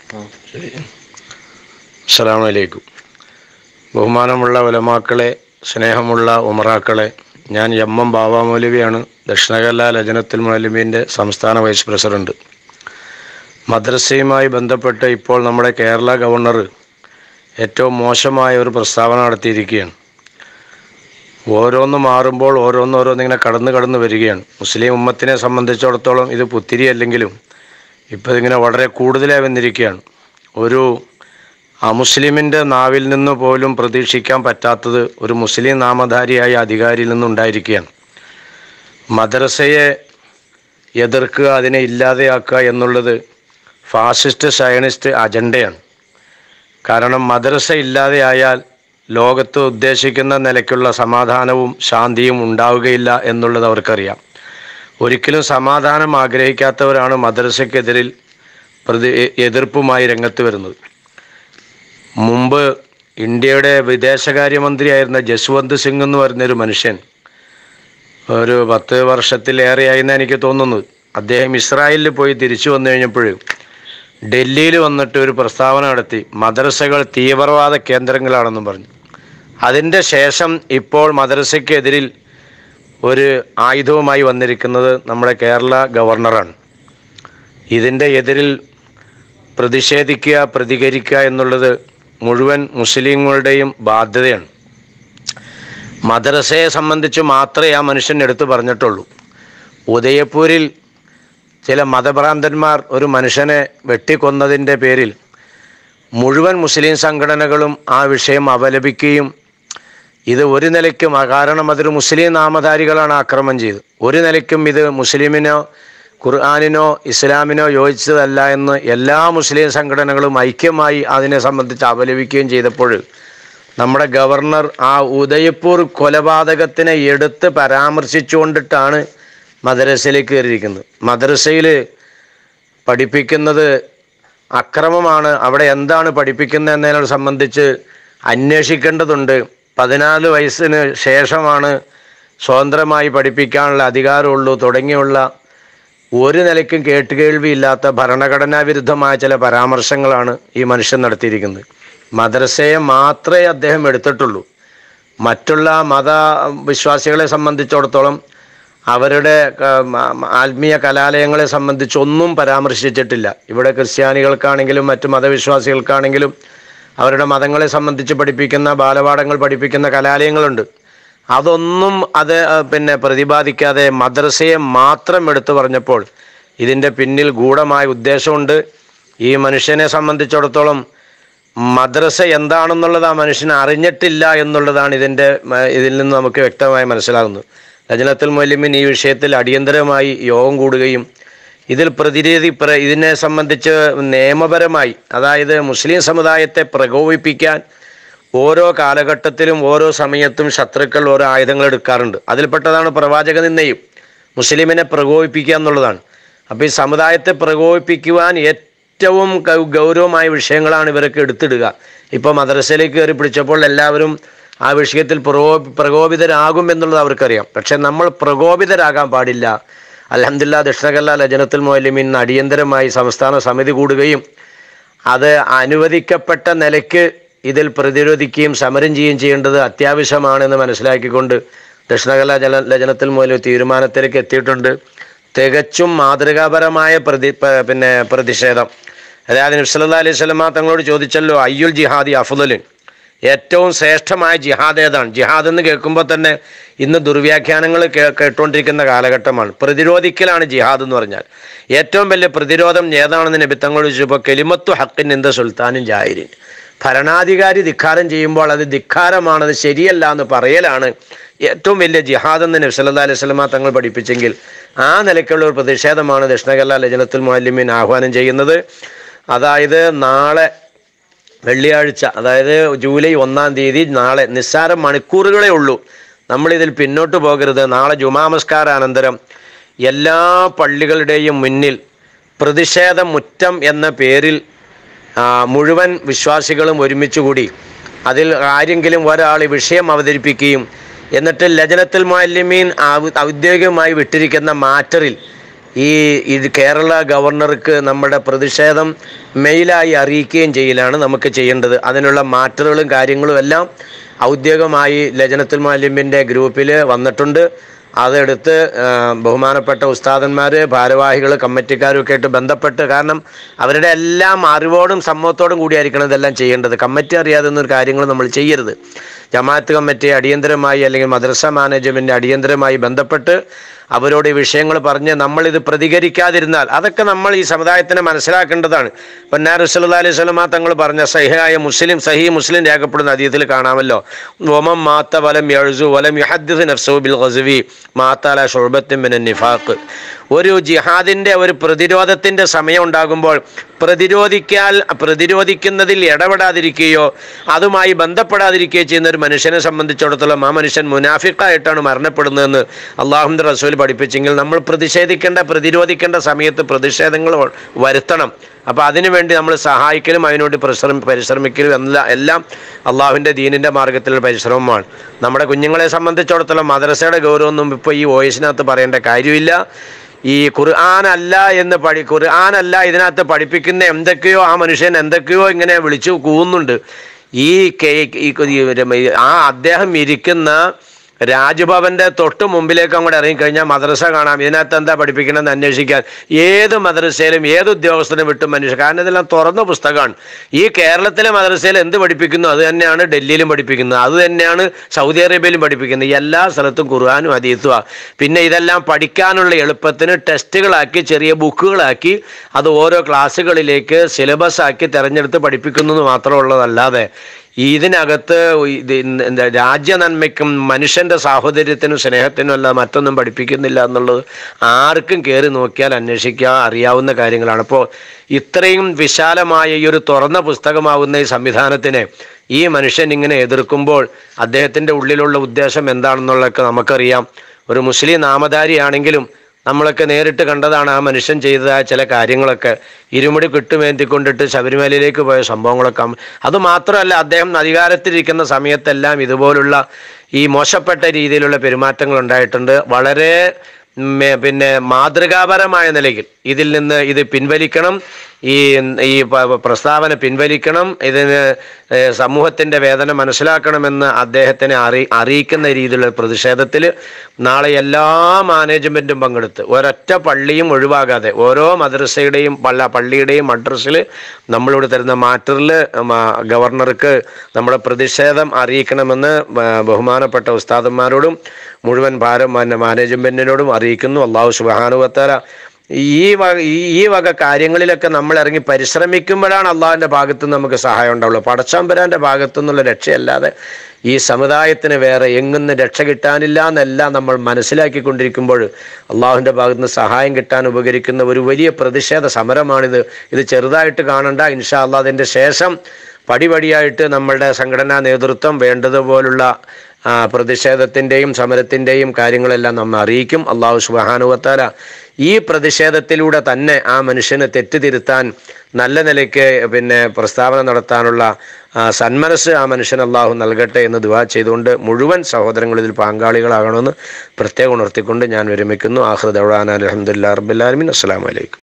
അസ്സലാമു അലൈക്കും ബഹുമാനമുള്ള ഉലമാക്കളെ സ്നേഹമുള്ള ഉമറാക്കളെ ഞാൻ എം എം ബാബ മൗലവിയാണ് ദക്ഷിണകല്ല ലജനത്തുൽ മൗലമീൻ്റെ സംസ്ഥാന വൈസ് പ്രസിഡന്റ് മദ്രസയുമായി ബന്ധപ്പെട്ട് ഇപ്പോൾ നമ്മുടെ കേരള ഗവർണർ ഏറ്റവും മോശമായ ഒരു പ്രസ്താവന നടത്തിയിരിക്കുകയാണ് ഓരോന്ന് മാറുമ്പോൾ ഓരോന്നോരോന്നിങ്ങനെ കടന്നു കടന്നു വരികയാണ് മുസ്ലിം ഉമ്മത്തിനെ സംബന്ധിച്ചിടത്തോളം ഇത് പുത്തിരി അല്ലെങ്കിലും ഇപ്പോൾ ഇതിങ്ങനെ വളരെ കൂടുതലായി വന്നിരിക്കുകയാണ് ഒരു അമുസ്ലിമിൻ്റെ നാവിൽ നിന്ന് പോലും പ്രതീക്ഷിക്കാൻ പറ്റാത്തത് ഒരു മുസ്ലിം നാമധാരിയായ അധികാരിയിൽ നിന്നുണ്ടായിരിക്കുകയാണ് മദ്രസയെ എതിർക്കുക അതിനെ ഇല്ലാതെയാക്കുക എന്നുള്ളത് ഫാസിസ്റ്റ് സയനിസ്റ്റ് അജണ്ടയാണ് കാരണം മദ്രസ ഇല്ലാതെയായാൽ ലോകത്ത് ഉദ്ദേശിക്കുന്ന നിലയ്ക്കുള്ള സമാധാനവും ശാന്തിയും ഉണ്ടാവുകയില്ല എന്നുള്ളത് അവർക്കറിയാം ഒരിക്കലും സമാധാനം ആഗ്രഹിക്കാത്തവരാണ് മദ്രസയ്ക്കെതിരിൽ പ്രതി എതിർപ്പുമായി രംഗത്ത് വരുന്നത് മുമ്പ് ഇന്ത്യയുടെ വിദേശകാര്യമന്ത്രിയായിരുന്ന ജസ്വന്ത് സിംഗ് എന്ന് പറയുന്നൊരു മനുഷ്യൻ ഒരു പത്ത് വർഷത്തിലേറെയായി എന്ന് എനിക്ക് തോന്നുന്നു അദ്ദേഹം ഇസ്രായേലിൽ പോയി തിരിച്ചു വന്നു കഴിഞ്ഞപ്പോൾ ഡൽഹിയിൽ വന്നിട്ട് ഒരു പ്രസ്താവന നടത്തി മദ്രസകൾ തീവ്രവാദ കേന്ദ്രങ്ങളാണെന്നും പറഞ്ഞു അതിൻ്റെ ശേഷം ഇപ്പോൾ മദ്രസയ്ക്കെതിരിൽ ഒരു ആയുധവുമായി വന്നിരിക്കുന്നത് നമ്മുടെ കേരള ഗവർണറാണ് ഇതിൻ്റെ എതിരിൽ പ്രതിഷേധിക്കുക പ്രതികരിക്കുക എന്നുള്ളത് മുഴുവൻ മുസ്ലിങ്ങളുടെയും ബാധ്യതയാണ് മദ്രസയെ സംബന്ധിച്ച് മാത്രമേ ആ മനുഷ്യൻ എടുത്തു പറഞ്ഞിട്ടുള്ളൂ ഉദയപൂരിൽ ചില മതഭ്രാന്തന്മാർ ഒരു മനുഷ്യനെ വെട്ടിക്കൊന്നതിൻ്റെ പേരിൽ മുഴുവൻ മുസ്ലിം സംഘടനകളും ആ വിഷയം അപലപിക്കുകയും ഇത് ഒരു നിലയ്ക്കും ആ കാരണം അതൊരു മുസ്ലിം നാമധാരികളാണ് ആക്രമണം ചെയ്തത് ഒരു നിലയ്ക്കും ഇത് മുസ്ലിമിനോ ഖുർആാനിനോ ഇസ്ലാമിനോ യോജിച്ചതല്ല എന്ന് എല്ലാ മുസ്ലിം സംഘടനകളും ഐക്യമായി അതിനെ സംബന്ധിച്ച് അപലപിക്കുകയും ചെയ്തപ്പോൾ നമ്മുടെ ഗവർണർ ആ ഉദയപൂർ കൊലപാതകത്തിനെ എടുത്ത് പരാമർശിച്ചുകൊണ്ടിട്ടാണ് മദ്രസയിലേക്ക് കയറിയിരിക്കുന്നത് മദ്രസയിൽ പഠിപ്പിക്കുന്നത് അക്രമമാണ് അവിടെ എന്താണ് പഠിപ്പിക്കുന്നത് എന്നതിനെ സംബന്ധിച്ച് അന്വേഷിക്കേണ്ടതുണ്ട് പതിനാല് വയസ്സിന് ശേഷമാണ് സ്വതന്ത്രമായി പഠിപ്പിക്കാനുള്ള അധികാരമുള്ളൂ തുടങ്ങിയുള്ള ഒരു നിലയ്ക്കും കേട്ടുകേൾവിയില്ലാത്ത ഭരണഘടനാ വിരുദ്ധമായ ചില പരാമർശങ്ങളാണ് ഈ മനുഷ്യൻ നടത്തിയിരിക്കുന്നത് മദ്രസയെ മാത്രമേ അദ്ദേഹം എടുത്തിട്ടുള്ളൂ മറ്റുള്ള മത വിശ്വാസികളെ സംബന്ധിച്ചിടത്തോളം അവരുടെ ക- മ- മ- ആത്മീയ കലാലയങ്ങളെ സംബന്ധിച്ചൊന്നും പരാമർശിച്ചിട്ടില്ല ഇവിടെ ക്രിസ്ത്യാനികൾക്കാണെങ്കിലും മറ്റു മതവിശ്വാസികൾക്കാണെങ്കിലും അവരുടെ മതങ്ങളെ സംബന്ധിച്ച് പഠിപ്പിക്കുന്ന ബാലപാഠങ്ങൾ പഠിപ്പിക്കുന്ന കലാലയങ്ങളുണ്ട് അതൊന്നും അത് ആ, പിന്നെ പ്രതിപാദിക്കാതെ മദ്രസയെ മാത്രം എടുത്തു പറഞ്ഞപ്പോൾ ഇതിൻ്റെ പിന്നിൽ ഗൂഢമായ ഉദ്ദേശമുണ്ട് ഈ മനുഷ്യനെ സംബന്ധിച്ചിടത്തോളം മദ്രസ എന്താണെന്നുള്ളത് ആ മനുഷ്യന് അറിഞ്ഞിട്ടില്ല എന്നുള്ളതാണ് ഇതിൻ്റെ മ- ഇതിൽ നിന്ന് നമുക്ക് വ്യക്തമായി മനസ്സിലാകുന്നത് ലജനത്തുൽ മൊല്ലിമിൻ ഈ വിഷയത്തിൽ അടിയന്തരമായി യോഗം കൂടുകയും ഇതിൽ പ്രതിനിധി പ്ര- ഇതിനെ സംബന്ധിച്ച് നിയമപരമായി അതായത് മുസ്ലിം സമുദായത്തെ പ്രകോപിപ്പിക്കാൻ ഓരോ കാലഘട്ടത്തിലും ഓരോ സമയത്തും ശത്രുക്കൾ ഓരോ ആയുധങ്ങൾ എടുക്കാറുണ്ട് അതിൽപ്പെട്ടതാണ് പ്രവാചക നിന്നയും മുസ്ലിമിനെ പ്രകോപിപ്പിക്കുക എന്നുള്ളതാണ് അപ്പോൾ ഈ സമുദായത്തെ പ്രകോപിപ്പിക്കുവാൻ ഏറ്റവും ഗൗ- ഗൗരവമായ വിഷയങ്ങളാണ് ഇവരൊക്കെ എടുത്തിടുക ഇപ്പോൾ മദ്രസയിലേക്ക് കയറി പിടിച്ചപ്പോൾ എല്ലാവരും ആ വിഷയത്തിൽ പ്രകോ പ്രകോപിതരാകും എന്നുള്ളത് അവർക്കറിയാം പക്ഷെ നമ്മൾ പ്രകോപിതരാകാൻ പാടില്ല അലഹമില്ല ദക്ഷിണകല്ല ലജനത്തുൽ മൊലിമിൻ അടിയന്തരമായി സംസ്ഥാന സമിതി കൂടുകയും അത് അനുവദിക്കപ്പെട്ട നിലയ്ക്ക് ഇതിൽ പ്രതിരോധിക്കുകയും സമരം ചെയ്യുകയും ചെയ്യേണ്ടത് അത്യാവശ്യമാണെന്ന് മനസ്സിലാക്കിക്കൊണ്ട് ദക്ഷിണകല ജല ലജനത്തിൽ മൂലം തീരുമാനത്തിലേക്ക് എത്തിയിട്ടുണ്ട് തികച്ചും മാതൃകാപരമായ പ്രതി പ- പിന്നെ പ്രതിഷേധം അതായത് നബ്സല്ലാ അലൈഹി സ്വലമ തങ്ങളോട് ചോദിച്ചല്ലോ അയ്യുൽ ജിഹാദി അഫുദല് ഏറ്റവും ശ്രേഷ്ഠമായ ജിഹാദ് ഏതാണ് ജിഹാദ് എന്ന് കേൾക്കുമ്പോൾ തന്നെ ഇന്ന് ദുർവ്യാഖ്യാനങ്ങൾ കേ കേട്ടുകൊണ്ടിരിക്കുന്ന കാലഘട്ടമാണ് പ്രതിരോധിക്കലാണ് ജിഹാദ് എന്ന് പറഞ്ഞാൽ ഏറ്റവും വലിയ പ്രതിരോധം ഏതാണെന്ന് നബി തങ്ങളോട് ചോദിച്ചപ്പോൾ കെലിമത്തു ഹക്കിൻ എന്ത് സുൽത്താനും ജാഹിരിൻ ഭരണാധികാരി ധിക്കാരം ചെയ്യുമ്പോൾ അത് ധിക്കാരമാണ് അത് ശരിയല്ല എന്ന് പറയലാണ് ഏറ്റവും വലിയ ജിഹാദ് എന്ന് നബി സല്ലല്ലാഹു അലൈഹി വസല്ലമ തങ്ങൾ പഠിപ്പിച്ചെങ്കിൽ ആ നിലയ്ക്കുള്ള ഒരു പ്രതിഷേധമാണ് ദക്ഷിണകല്ല ലജനത്തുൽ മുഅല്ലിമീൻ ആഹ്വാനം ചെയ്യുന്നത് അതായത് നാളെ വെള്ളിയാഴ്ച അതായത് ജൂലൈ ഒന്നാം തീയതി നാളെ നിസ്സാരം മണിക്കൂറുകളേ ഉള്ളൂ നമ്മളിതിൽ പിന്നോട്ട് പോകരുത് നാളെ ജുമാമസ്കാരാനന്തരം എല്ലാ പള്ളികളുടെയും മുന്നിൽ പ്രതിഷേധ മുറ്റം എന്ന പേരിൽ ആ, മുഴുവൻ വിശ്വാസികളും ഒരുമിച്ച് കൂടി അതിൽ ആരെങ്കിലും ഒരാൾ ഈ വിഷയം അവതരിപ്പിക്കുകയും എന്നിട്ട് ലജനത്തുൽ മുഅല്ലിമീൻ ഔ- ഔദ്യോഗികമായി വിട്ടിരിക്കുന്ന മാറ്ററിൽ ഈ ഇത് കേരള ഗവർണർക്ക് നമ്മുടെ പ്രതിഷേധം മെയിലായി അറിയിക്കുകയും ചെയ്യലാണ് നമുക്ക് ചെയ്യേണ്ടത് അതിനുള്ള മാറ്ററുകളും കാര്യങ്ങളും എല്ലാം ഔദ്യോഗികമായി ലജനത്തുൽ മാലിമ്യൻ്റെ ഗ്രൂപ്പിൽ വന്നിട്ടുണ്ട് അതെടുത്ത് ആ, ബഹുമാനപ്പെട്ട ഉസ്താദന്മാർ ഭാരവാഹികൾ കമ്മിറ്റിക്കാരും ഒക്കെ ആയിട്ട് ബന്ധപ്പെട്ട് കാരണം അവരുടെ എല്ലാം അറിവോടും സമ്മതത്തോടും കൂടിയായിരിക്കണം ഇതെല്ലാം ചെയ്യേണ്ടത് കമ്മിറ്റി അറിയാതെ ഒരു കാര്യങ്ങൾ നമ്മൾ ചെയ്യരുത് ജമാഅത്ത് കമ്മിറ്റി അടിയന്തരമായി അല്ലെങ്കിൽ മദ്രസ മാനേജ്മെൻറ്റ് അടിയന്തരമായി ബന്ധപ്പെട്ട് അവരോട് ഈ വിഷയങ്ങൾ പറഞ്ഞ് നമ്മളിത് പ്രതികരിക്കാതിരുന്നാൽ അതൊക്കെ നമ്മൾ ഈ സമുദായത്തിനെ മനസ്സിലാക്കേണ്ടതാണ് പൊന്നാർ റസൂലുള്ളാഹി അലൈഹി സ്വലമ തങ്ങൾ പറഞ്ഞ സഹിഹായ മുസ്ലിം സഹി മുസ്ലിം രേഖപ്പെടുന്ന അതീതിൽ കാണാമല്ലോ ഒമം മാത്ത വലം യഴുസു വലം യുഹദ്ദിസ് നഫ്സു ബിൽ ഗസ്വി മാത്താല ഷുബത്തിൻ മിനൻ നിഫാഖ് ഒരു ജിഹാദിൻ്റെ ഒരു പ്രതിരോധത്തിൻ്റെ സമയം ഉണ്ടാകുമ്പോൾ പ്രതിരോധിക്കാൻ പ്രതിരോധിക്കുന്നതിൽ ഇടപെടാതിരിക്കുകയോ അതുമായി ബന്ധപ്പെടാതിരിക്കുകയോ ചെയ്യുന്ന ഒരു മനുഷ്യനെ സംബന്ധിച്ചിടത്തോളം ആ മനുഷ്യൻ മുനാഫിക്കായിട്ടാണ് മരണപ്പെടുന്നതെന്ന് അള്ളാഹുന്റെ റസൂൽ പഠിപ്പിച്ചെങ്കിൽ നമ്മൾ പ്രതിഷേധിക്കേണ്ട പ്രതിരോധിക്കേണ്ട സമയത്ത് പ്രതിഷേധങ്ങൾ വരുത്തണം അപ്പോൾ അതിനുവേണ്ടി നമ്മൾ സഹായിക്കലും അതിനുവേണ്ടി പരിശ്രമി പരിശ്രമിക്കലും എല്ലാം എല്ലാം അള്ളാഹുവിൻ്റെ ദീനിൻ്റെ മാർഗത്തിലുള്ള പരിശ്രമമാണ് നമ്മുടെ കുഞ്ഞുങ്ങളെ സംബന്ധിച്ചിടത്തോളം മദ്രസയുടെ ഗൗരവമൊന്നും ഇപ്പോൾ ഈ വോയിസിനകത്ത് പറയേണ്ട കാര്യമില്ല ഈ ഖുർആൻ അല്ല എന്ന് പഠി ഖുർആൻ അല്ല ഇതിനകത്ത് പഠിപ്പിക്കുന്ന എന്തൊക്കെയോ ആ മനുഷ്യൻ എന്തൊക്കെയോ ഇങ്ങനെ വിളിച്ചു കൂവുന്നുണ്ട് ഈ കേ- ഈ ഈ- ആ അദ്ദേഹം ഇരിക്കുന്ന രാജ്ഭവന്റെ തൊട്ട് മുമ്പിലേക്ക് അങ്ങോട്ട് ഇറങ്ങിക്കഴിഞ്ഞാൽ മദ്രസ കാണാം ഇതിനകത്ത് എന്താ പഠിപ്പിക്കണമെന്ന് അന്വേഷിക്കാൻ ഏത് മദ്രസയിലും ഏത് ഉദ്യോഗസ്ഥനും വിട്ടും മനുഷ്യർ കാരണം ഇതെല്ലാം തുറന്ന പുസ്തകമാണ് ഈ കേരളത്തിലെ മദ്രസയിൽ എന്ത് പഠിപ്പിക്കുന്നു അത് തന്നെയാണ് ഡൽഹിയിലും പഠിപ്പിക്കുന്നത് അത് തന്നെയാണ് സൗദി അറേബ്യയിലും പഠിപ്പിക്കുന്നത് എല്ലാ സ്ഥലത്തും ഖുർആാനും അതീത്തുക പിന്നെ ഇതെല്ലാം പഠിക്കാനുള്ള എളുപ്പത്തിന് ടെസ്റ്റുകളാക്കി ചെറിയ ബുക്കുകളാക്കി അത് ഓരോ ക്ലാസ്സുകളിലേക്ക് സിലബസ് ആക്കി തിരഞ്ഞെടുത്ത് പഠിപ്പിക്കുന്നു എന്ന് മാത്രമുള്ളതല്ലാതെ ഇതിനകത്ത് ഇത് എന്താ രാജ്യ നന്മയ്ക്കും മനുഷ്യന്റെ സാഹോദര്യത്തിനും സ്നേഹത്തിനും അല്ല മറ്റൊന്നും പഠിപ്പിക്കുന്നില്ല എന്നുള്ളത് ആർക്കും കയറി നോക്കിയാൽ അന്വേഷിക്കുക അറിയാവുന്ന കാര്യങ്ങളാണ് അപ്പോൾ ഇത്രയും വിശാലമായ ഈ ഒരു തുറന്ന പുസ്തകമാവുന്ന ഈ സംവിധാനത്തിനെ ഈ മനുഷ്യൻ ഇങ്ങനെ എതിർക്കുമ്പോൾ അദ്ദേഹത്തിൻ്റെ ഉള്ളിലുള്ള ഉദ്ദേശം എന്താണെന്നുള്ളതൊക്കെ നമുക്കറിയാം ഒരു മുസ്ലിം നാമധാരിയാണെങ്കിലും നമ്മളൊക്കെ നേരിട്ട് കണ്ടതാണ് ആ മനുഷ്യൻ ചെയ്തതായ ചില കാര്യങ്ങളൊക്കെ ഇരുമുടി കിട്ടുമേന്തിക്കൊണ്ടിട്ട് ശബരിമലയിലേക്ക് പോയ സംഭവങ്ങളൊക്കെ അം- അത് മാത്രമല്ല അദ്ദേഹം അധികാരത്തിലിരിക്കുന്ന സമയത്തെല്ലാം ഇതുപോലുള്ള ഈ മോശപ്പെട്ട രീതിയിലുള്ള പെരുമാറ്റങ്ങൾ ഉണ്ടായിട്ടുണ്ട് വളരെ ഉം, പിന്നെ മാതൃകാപരമായ നിലയിൽ ഇതിൽ നിന്ന് ഇത് പിൻവലിക്കണം ഈ ഈ പ- പ്രസ്താവന പിൻവലിക്കണം ഇതിന് ഏഹ്, സമൂഹത്തിന്റെ വേദന മനസ്സിലാക്കണമെന്ന് അദ്ദേഹത്തിനെ അറി അറിയിക്കുന്ന രീതിയിലുള്ള പ്രതിഷേധത്തിൽ നാളെ എല്ലാ മാനേജ്മെന്റും പങ്കെടുത്ത് ഒരൊറ്റ പള്ളിയും ഒഴിവാകാതെ ഓരോ മദ്രസയുടെയും പള്ള പള്ളിയുടെയും അഡ്രസ്സിൽ നമ്മളിവിടെ തരുന്ന മാറ്ററിൽ ഗവർണർക്ക് നമ്മുടെ പ്രതിഷേധം അറിയിക്കണമെന്ന് ബ- ബഹുമാനപ്പെട്ട ഉസ്താദന്മാരോടും മുഴുവൻ ഭാരം മാനേജ്മെന്റിനോടും അറിയിക്കുന്നു അള്ളാഹു സുബാനുവത്താല ഈ വക ഈ ഈ വക കാര്യങ്ങളിലൊക്കെ നമ്മൾ ഇറങ്ങി പരിശ്രമിക്കുമ്പോഴാണ് അള്ളാഹിൻ്റെ ഭാഗത്ത് നിന്ന് നമുക്ക് സഹായം ഉണ്ടാവുള്ളൂ പടച്ചാമ്പരാൻ്റെ ഭാഗത്തു നിന്നുള്ള രക്ഷയല്ലാതെ ഈ സമുദായത്തിന് വേറെ എങ്ങുന്ന് രക്ഷ കിട്ടാനില്ല എന്നെല്ലാം നമ്മൾ മനസ്സിലാക്കിക്കൊണ്ടിരിക്കുമ്പോൾ അള്ളാഹുവിൻ്റെ ഭാഗത്ത് നിന്ന് സഹായം കിട്ടാൻ ഉപകരിക്കുന്ന ഒരു വലിയ പ്രതിഷേധ സമരമാണിത് ഇത് ചെറുതായിട്ട് കാണണ്ട ഇൻഷാ അള്ളാഹ് അതിൻ്റെ ശേഷം പടിപടിയായിട്ട് നമ്മളുടെ സംഘടനാ നേതൃത്വം വേണ്ടതുപോലുള്ള ആ, പ്രതിഷേധത്തിൻ്റെയും സമരത്തിൻ്റെയും കാര്യങ്ങളെല്ലാം നമ്മെ അറിയിക്കും അള്ളാഹു സുബാനുവത്താല ഈ പ്രതിഷേധത്തിലൂടെ തന്നെ ആ മനുഷ്യനെ തെറ്റുതിരുത്താൻ നല്ല നിലയ്ക്ക് പിന്നെ പ്രസ്താവന നടത്താനുള്ള ആ, സന്മനസ് ആ മനുഷ്യൻ അള്ളാഹു നൽകട്ടെ എന്ന് ദുവാ ചെയ്തുകൊണ്ട് മുഴുവൻ സഹോദരങ്ങൾ ഇതിൽ പങ്കാളികളാകണമെന്ന് പ്രത്യേകം ഉണർത്തിക്കൊണ്ട് ഞാൻ വിരമിക്കുന്നു ആഹ്റദ് അലഹമുല്ലാ റബ്ബുലാലമിൻ അസ്സാം വലൈക്കും